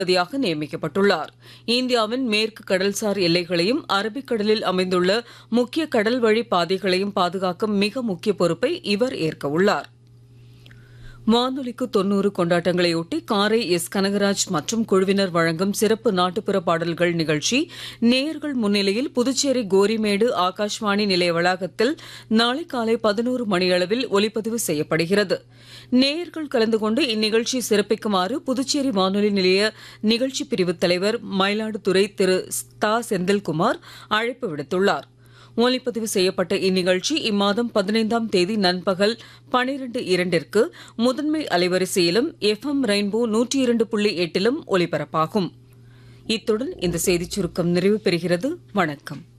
அதிகாரியாக நியமிக்கப்பட்டுள்ளார் இந்தியாவின் மேற்கு கடல்சார் எல்லைகளையும் அரபிக்கடலில் அமைந்துள்ள முக்கிய கடல் வழி பாதைகளையும் பாதுகாக்கும் மிக முக்கிய பொறுப்பை இவர் ஏற்க உள்ளார் வானொலிக்கு தொன்னூறு கொண்டாட்டங்களையொட்டி காரை எஸ் கனகராஜ் மற்றும் குழுவினர் வழங்கும் சிறப்பு நாட்டுப்புற பாடல்கள் நிகழ்ச்சி நேயர்கள் முன்னிலையில் புதுச்சேரி கோரிமேடு ஆகாஷ்வாணி நிலைய வளாகத்தில் நாளை காலை பதினோரு மணியளவில் ஒலிப்பதிவு செய்யப்படுகிறது நேயர்கள் கலந்து கொண்டு இந்நிகழ்ச்சி சிறப்பிக்குமாறு புதுச்சேரி வானொலி நிலைய நிகழ்ச்சி பிரிவு தலைவர் மயிலாடுதுறை திரு தா செந்தில்குமார் அழைப்பு விடுத்துள்ளார் ஒலிப்பதிவு செய்யப்பட்ட இந்நிகழ்ச்சி இம்மாதம் பதினைந்தாம் தேதி நண்பகல் பனிரெண்டு இரண்டிற்கு முதன்மை அலைவரிசையிலும் எஃப்எம் ரெயின்போ நூற்றி இரண்டு புள்ளி எட்டிலும் ஒலிபரப்பாகும் இத்துடன் இந்த செய்திச் சுருக்கம் நிறைவு பெறுகிறது வணக்கம்